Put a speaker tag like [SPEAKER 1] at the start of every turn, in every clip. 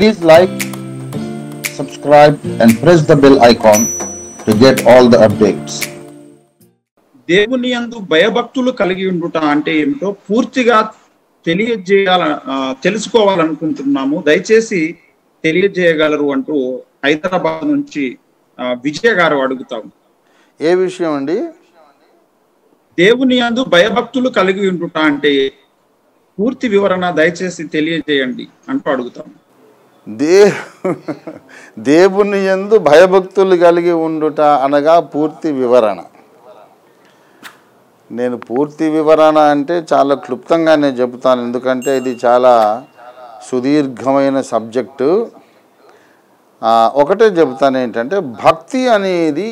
[SPEAKER 1] Please like, subscribe, and press the bell icon to get all the updates.
[SPEAKER 2] దేవుని యందు భయభక్తులు కలిగి ఉండుట అంటే ఏమిటో పూర్తిగా తెలియజేయాల ఆ, తెలుసుకోవాలనుకుంటున్నాము దయచేసి తెలియజేయగలరు అంటూ హైదరాబాద్ నుంచి ఆ, విజయ గారు అడుగుతాము
[SPEAKER 3] ఏ విషయం అండి
[SPEAKER 2] దేవుని యందు భయభక్తులు కలిగి ఉండుట అంటే పూర్తి వివరణ దయచేసి తెలియజేయండి అంటూ అడుగుతాము
[SPEAKER 3] దే దేవుని యందు భయభక్తులు కలిగి ఉండుట అనగా పూర్తి వివరణ నేను పూర్తి వివరణ అంటే చాలా క్లుప్తంగానే చెబుతాను ఎందుకంటే ఇది చాలా సుదీర్ఘమైన సబ్జెక్టు ఆ, ఒకటే చెబుతాను ఏంటంటే భక్తి అనేది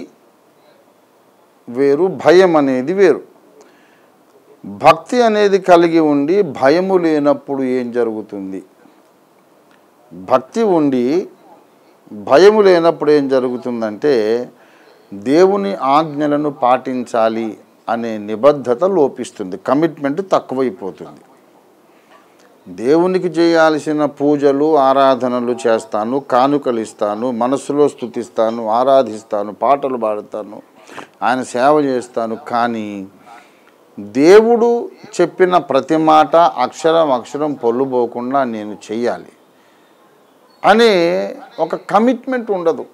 [SPEAKER 3] వేరు భయం అనేది వేరు భక్తి అనేది కలిగి ఉండి భయము లేనప్పుడు ఏం జరుగుతుంది భక్తి ఉండి భయము లేనప్పుడు ఏం జరుగుతుందంటే దేవుని ఆజ్ఞలను పాటించాలి అనే నిబద్ధత లోపిస్తుంది కమిట్మెంట్ తక్కువైపోతుంది దేవునికి చేయాల్సిన పూజలు ఆరాధనలు చేస్తాను కానుకలు ఇస్తాను మనసులో స్థుతిస్తాను ఆరాధిస్తాను పాటలు పాడతాను ఆయన సేవ చేస్తాను కానీ దేవుడు చెప్పిన ప్రతి మాట అక్షరం అక్షరం పొల్లుపోకుండా నేను చెయ్యాలి అనే ఒక కమిట్మెంట్ ఉండదు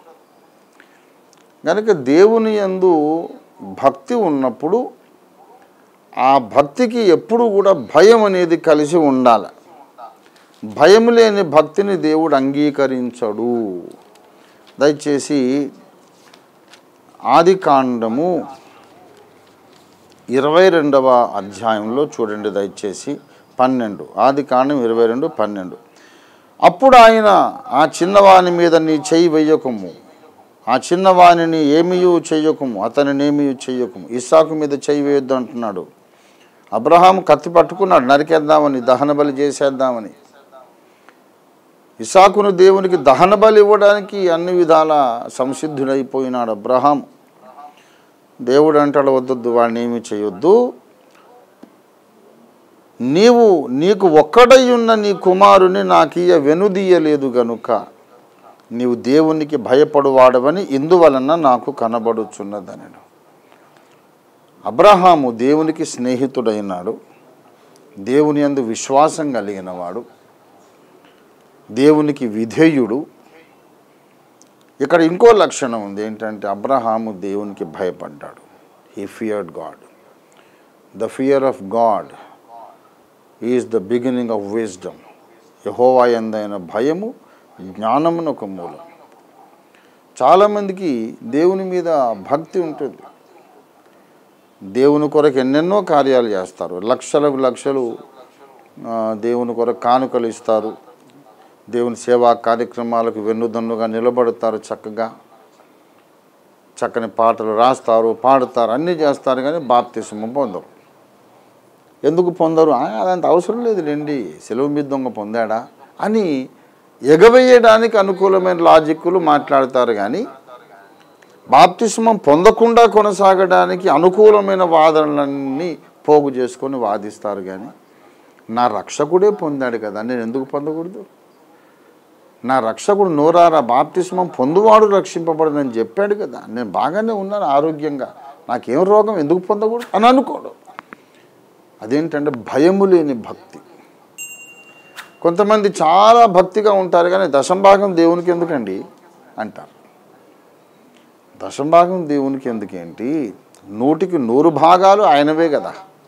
[SPEAKER 3] కనుక దేవుని యందు భక్తి ఉన్నప్పుడు ఆ భక్తికి ఎప్పుడు కూడా భయం అనేది కలిసి ఉండాలి భయం లేని భక్తిని దేవుడు అంగీకరించడు దయచేసి ఆది కాండము ఇరవై రెండవ అధ్యాయంలో చూడండి దయచేసి పన్నెండు ఆది కాండం ఇరవై రెండు పన్నెండు అప్పుడు ఆయన ఆ చిన్నవాని మీద నీ చెయ్యి వెయ్యకము ఆ చిన్నవానిని ఏమీయూ చెయ్యకము అతనినేమీ చెయ్యకము ఇస్సాకు మీద చెయ్యి వేయొద్దు అంటున్నాడు అబ్రహాం కత్తి పట్టుకున్నాడు నరికేద్దామని దహన బలి చేసేద్దామని ఇసాకును దేవునికి దహన బలి ఇవ్వడానికి అన్ని విధాల సంసిద్ధుడైపోయినాడు అబ్రహాం దేవుడు అంటాడు వద్దొద్దు వాడిని ఏమీ చేయొద్దు నీవు నీకు ఒక్కడై ఉన్న నీ కుమారుని నాకియ వెనుదీయలేదు గనుక నీవు దేవునికి భయపడువాడవని ఇందువలన నాకు కనబడుచున్నదని అబ్రహాము దేవునికి స్నేహితుడైనాడు దేవుని యందు విశ్వాసం కలిగినవాడు దేవునికి విధేయుడు ఇక్కడ ఇంకో లక్షణం ఉంది ఏంటంటే అబ్రహాము దేవునికి భయపడ్డాడు he feared God the fear of God is the beginning of wisdom యహోవా ఎందైన భయము జ్ఞానమునొక మూలం చాలామందికి దేవుని మీద భక్తి ఉంటుంది దేవుని కొరకు ఎన్నెన్నో కార్యాలు చేస్తారు లక్షలకు లక్షలు ఆ, దేవుని కొరకు కానుకలు ఇస్తారు దేవుని సేవా కార్యక్రమాలకు వెన్నుదన్నుగా నిలబడతారు చక్కగా చక్కని పాటలు రాస్తారు పాడతారు అన్నీ చేస్తారు కానీ బాప్తిసము పొందరు ఎందుకు పొందరు "ఆ, అదంత అవసరం లేదు లేండి సెలవు మీద దొంగ పొందాడా అని ఎగవేయడానికి అనుకూలమైన లాజిక్కులు మాట్లాడతారు కానీ బాప్తిస్మం పొందకుండా కొనసాగడానికి అనుకూలమైన వాదనలన్నీ పోగు చేసుకొని వాదిస్తారు కానీ నా రక్షకుడే పొందాడు కదా నేను ఎందుకు పొందకూడదు నా రక్షకుడు నోరారా బాప్తిస్మం పొందువాడు రక్షింపబడదని చెప్పాడు కదా నేను బాగానే ఉన్నాను ఆరోగ్యంగా నాకేం రోగం ఎందుకు పొందకూడదు అని అనుకోడు అదేంటంటే భయము లేని భక్తి కొంతమంది చాలా భక్తిగా ఉంటారు కానీ దశంభాగం దేవునికి ఎందుకండి అంటారు దశంభాగం దేవునికి ఎందుకేంటి నూటికి నూరు భాగాలు ఆయనవే కదా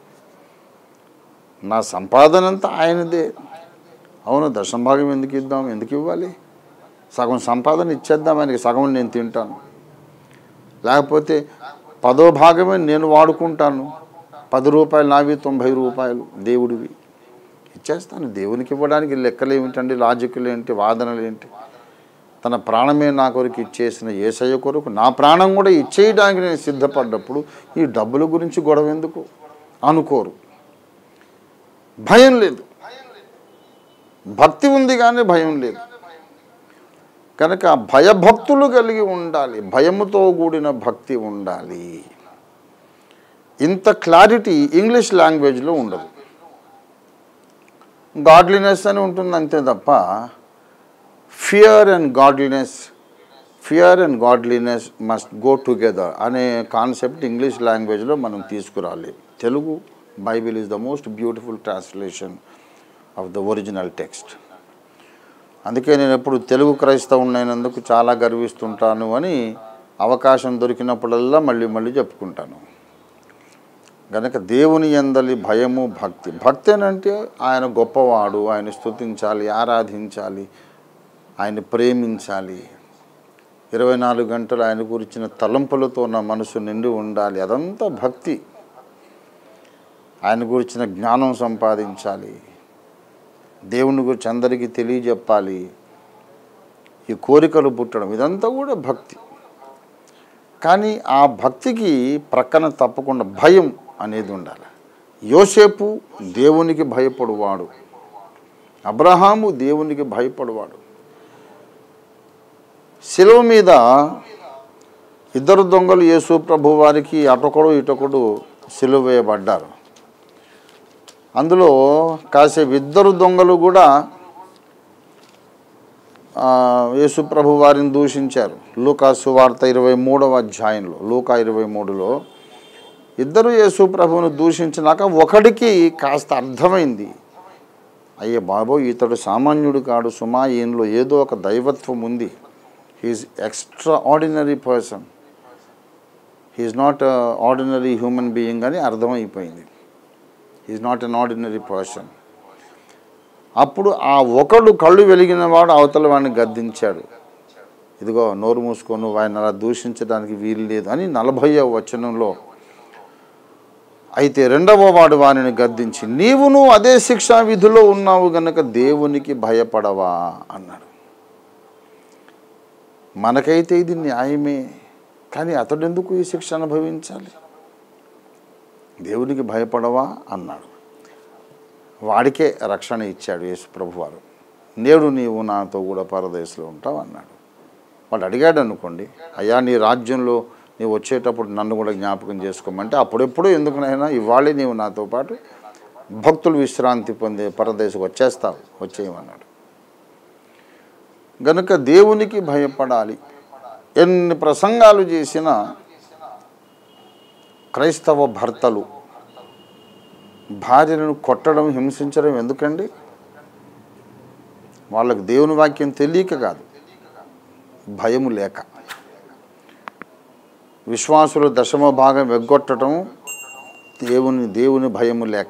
[SPEAKER 3] నా సంపాదన అంతా ఆయనదే అవును దశంభాగం ఎందుకు ఇద్దాం ఎందుకు ఇవ్వాలి సగం సంపాదన ఇచ్చేద్దాం ఆయనకి సగం నేను తింటాను లేకపోతే పదో భాగమే నేను వాడుకుంటాను పది రూపాయలు నావి తొంభై రూపాయలు దేవుడివి ఇచ్చేస్తాను దేవునికి ఇవ్వడానికి లెక్కలు ఏమిటండి లాజిక్లు ఏంటి వాదనలు ఏంటి తన ప్రాణమే నా కొరకు ఇచ్చేసిన ఏసయ్య కొరకు నా ప్రాణం కూడా ఇచ్చేయడానికి నేను సిద్ధపడ్డప్పుడు ఈ డబ్బుల గురించి గొడవ ఎందుకు అనుకోరు భయం లేదు భక్తి ఉంది కానీ భయం లేదు కనుక భయభక్తులు కలిగి ఉండాలి భయముతో కూడిన భక్తి ఉండాలి ఇంత క్లారిటీ ఇంగ్లీష్ లాంగ్వేజ్లో ఉండదు గాడ్లీనెస్ అని ఉంటుంది అంతే తప్ప fear and godliness fear and godliness must go together అనే కాన్సెప్ట్ ఇంగ్లీష్ లాంగ్వేజ్లో మనం తీసుకురాలి Telugu Bible is the most beautiful translation of the original text అందుకే నేను ఎప్పుడు తెలుగు క్రైస్తవునైనందుకు చాలా గర్విస్తుంటాను అని అవకాశం దొరికినప్పుడల్లా మళ్ళీ మళ్ళీ చెప్పుకుంటాను గనక దేవుని ఎందలి భయము భక్తి భక్తి అని అంటే ఆయన గొప్పవాడు ఆయన స్తుతించాలి ఆరాధించాలి ఆయన ప్రేమించాలి ఇరవై నాలుగు గంటలు ఆయన గురించిన తలంపులతో నా మనసు నిండి ఉండాలి అదంతా భక్తి ఆయన గురించిన జ్ఞానం సంపాదించాలి దేవుని గురించి అందరికీ తెలియజెప్పాలి ఈ కోరికలు పుట్టడం ఇదంతా కూడా భక్తి కానీ ఆ భక్తికి ప్రక్కన తప్పకుండా భయం అనేది ఉండాలి యోసేపు దేవునికి భయపడువాడు అబ్రహాము దేవునికి భయపడువాడు శిలువ మీద ఇద్దరు దొంగలు యేసు ప్రభు వారికి అటొకడు ఇటొకడు సిలువ వేయబడ్డారు అందులో కాసేపు ఇద్దరు దొంగలు కూడా ఆ, యేసు ప్రభు వారిని దూషించారు లూకా సువార్త ఇరవై మూడవ అధ్యాయంలో లూకా ఇరవై మూడులో ఇద్దరు యేసు ప్రభువును దూషించినాక ఒకడికి కాస్త అర్థమైంది అయ్యే బాబో ఇతడు సామాన్యుడు కాడు సుమా ఈయనలో ఏదో ఒక దైవత్వం ఉంది he's extraordinary person he's not ordinary human being అని అర్థమైపోయింది he's not an ordinary person అప్పుడు ఆ ఒకడు కళ్ళు వెలిగిన వాడు అవతల వాడిని గద్దించాడు ఇదిగో నోరు మూసుకో నువ్వు ఆయన అలా దూషించడానికి వీలు లేదు అని నలభైవ వచనంలో అయితే రెండవ వాడు వారిని గద్దించి నీవును అదే శిక్షా విధిలో ఉన్నావు గనక దేవునికి భయపడవా అన్నాడు మనకైతే ఇది న్యాయమే కానీ అతడు ఎందుకు ఈ శిక్ష అనుభవించాలి దేవునికి భయపడవా అన్నాడు వాడికే రక్షణ ఇచ్చాడు యేసు ప్రభువారు నేడు నీవు నాతో కూడా పరదేశంలో ఉంటావు అన్నాడు వాడు అడిగాడు అనుకోండి అయ్యా నీ రాజ్యంలో నీవు వచ్చేటప్పుడు నన్ను కూడా జ్ఞాపకం చేసుకోమంటే అప్పుడెప్పుడు ఎందుకునైనా ఇవాళే నీవు నాతో పాటు భక్తులు విశ్రాంతి పొందే పరదేశకు వచ్చేస్తావు వచ్చేయమన్నాడు గనుక దేవునికి భయపడాలి ఎన్ని ప్రసంగాలు చేసినా క్రైస్తవ భర్తలు భార్యలను కొట్టడం హింసించడం ఎందుకండి వాళ్ళకు దేవుని వాక్యం తెలియక కాదు భయము లేక విశ్వాసులు దశమ భాగం ఎగ్గొట్టడం దేవుని దేవుని భయము లేక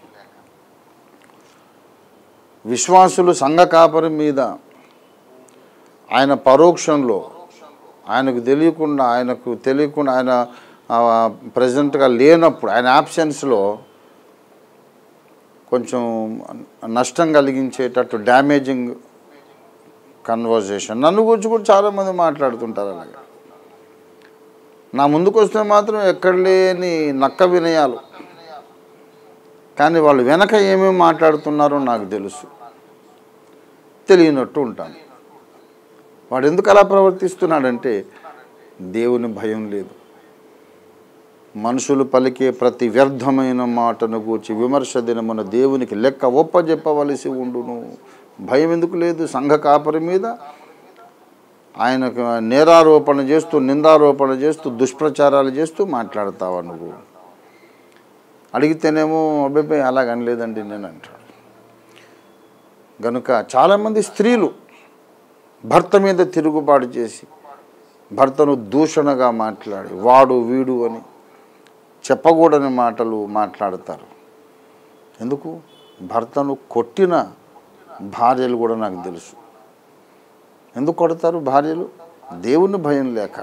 [SPEAKER 3] విశ్వాసులు సంఘ కాపరి మీద ఆయన పరోక్షంలో ఆయనకు తెలియకుండా ఆయనకు తెలియకుండా ఆయన ప్రజెంట్గా లేనప్పుడు ఆయన యాబ్సెన్స్లో కొంచెం నష్టం కలిగించేటట్టు డ్యామేజింగ్ కన్వర్జేషన్ నన్ను గురించి కూడా చాలామంది మాట్లాడుతుంటారు అలాగే నా ముందుకు వస్తే మాత్రం ఎక్కడ లేని నక్క వినయాలు కానీ వాళ్ళు వెనక ఏమేమి మాట్లాడుతున్నారో నాకు తెలుసు తెలియనట్టు ఉంటాను వాడు ఎందుకు అలా ప్రవర్తిస్తున్నాడంటే దేవుని భయం లేదు మనుషులు పలికే ప్రతి వ్యర్థమైన మాటను గూర్చి విమర్శ దినమున దేవునికి లెక్క ఒప్పజెప్పవలసి ఉండును భయం ఎందుకు లేదు సంఘ కాపరి మీద ఆయనకు నేరారోపణ చేస్తూ నిందారోపణ చేస్తూ దుష్ప్రచారాలు చేస్తూ మాట్లాడతావా నువ్వు అడిగితేనేమో అబ్బాయి అలాగనలేదండి నేను అంటాడు గనుక చాలామంది స్త్రీలు భర్త మీద తిరుగుబాటు చేసి భర్తను దూషణగా మాట్లాడి వాడు వీడు అని చెప్పకూడని మాటలు మాట్లాడతారు ఎందుకు భర్తను కొట్టిన భార్యలు కూడా నాకు తెలుసు ఎందుకు కొడతారు భార్యలు దేవుని భయం లేక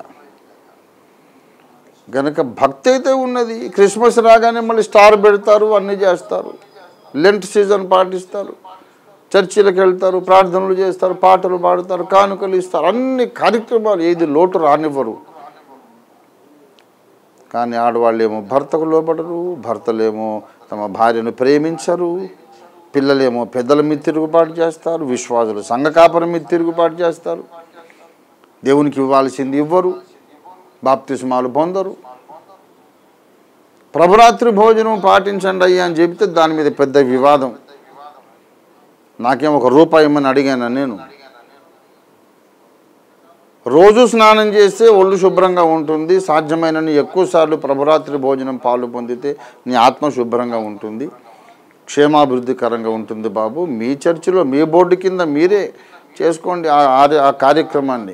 [SPEAKER 3] గనక భక్తి అయితే ఉన్నది క్రిస్మస్ రాగానే మళ్ళీ స్టార్ పెడతారు అన్నీ చేస్తారు లెంట్ సీజన్ పాటిస్తారు చర్చిలకు వెళ్తారు ప్రార్థనలు చేస్తారు పాటలు పాడతారు కానుకలు ఇస్తారు అన్ని కార్యక్రమాలు ఏది లోటు రానివ్వరు కానీ ఆడవాళ్ళేమో భర్తకు లోపడరు భర్తలేమో తమ భార్యను ప్రేమించరు పిల్లలేమో పెద్దల మీద తిరుగుబాటు చేస్తారు విశ్వాసులు సంఘ కాపరం మీద తిరుగుబాటు చేస్తారు దేవునికి ఇవ్వాల్సింది ఇవ్వరు బాప్తిస్మాలు పొందరు ప్రభురాత్రి భోజనం పాటించండి అయ్యా అని చెబితే దాని మీద పెద్ద వివాదం నాకేం ఒక రూపాయి ఇమ్మని అడిగాను నేను రోజు స్నానం చేస్తే ఒళ్ళు శుభ్రంగా ఉంటుంది సాధ్యమైనన్ని ఎక్కువసార్లు ప్రభురాత్రి భోజనం పాలు పొందితే నీ ఆత్మ శుభ్రంగా ఉంటుంది క్షేమాభివృద్ధికరంగా ఉంటుంది బాబు మీ చర్చిలో మీ బోర్డు కింద మీరే చేసుకోండి ఆ- ఆ- ఆ కార్యక్రమాన్ని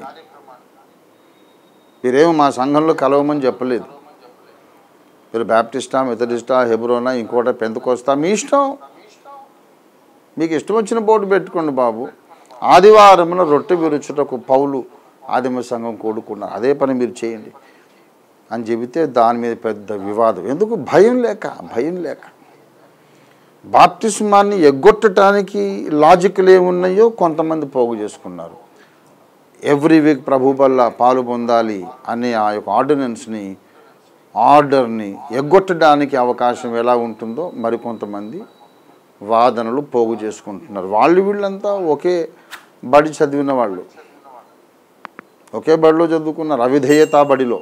[SPEAKER 3] మీరేమో మా సంఘంలో కలవమని చెప్పలేదు మీరు బ్యాప్టిస్టా మెథడిస్టా హెబ్రోనా ఇంకోట పెంతకొస్తా మీ ఇష్టం మీకు ఇష్టం వచ్చిన బోర్డు పెట్టుకోండి బాబు ఆదివారమున రొట్టె విరుచుటకు పౌలు ఆదిమ సంఘం కూడుకున్నారు అదే పని మీరు చేయండి అని చెబితే దాని మీద పెద్ద వివాదం ఎందుకు భయం లేక భయం లేక బాప్టిస్మాన్ని ఎగ్గొట్టడానికి లాజిక్లు ఏమున్నాయో కొంతమంది పోగు చేసుకున్నారు ఎవ్రీ వీక్ ప్రభు వల్ల పాలు పొందాలి అనే ఆ యొక్క ఆర్డినెన్స్ని ఆర్డర్ని ఎగ్గొట్టడానికి అవకాశం ఎలా ఉంటుందో మరికొంతమంది వాదనలు పోగు చేసుకుంటున్నారు వాళ్ళు వీళ్ళంతా ఒకే బడి చదివిన వాళ్ళు ఒకే బడిలో చదువుకున్నారు అవిధేయతా బడిలో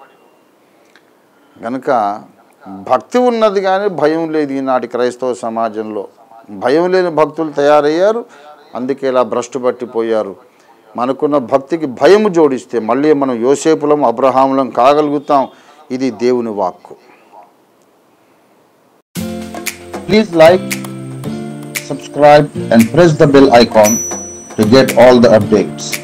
[SPEAKER 3] కనుక భక్తి ఉన్నది కానీ భయం లేదు ఈనాటి క్రైస్తవ సమాజంలో భయం లేని భక్తులు తయారయ్యారు అందుకే ఇలా భ్రష్టు పట్టిపోయారు మనకున్న భక్తికి భయము జోడిస్తే మళ్ళీ మనం యోసేపులం అబ్రహాములం కాగలుగుతాం ఇది దేవుని వాక్కు
[SPEAKER 1] Please like, subscribe and press the bell icon to get all the updates.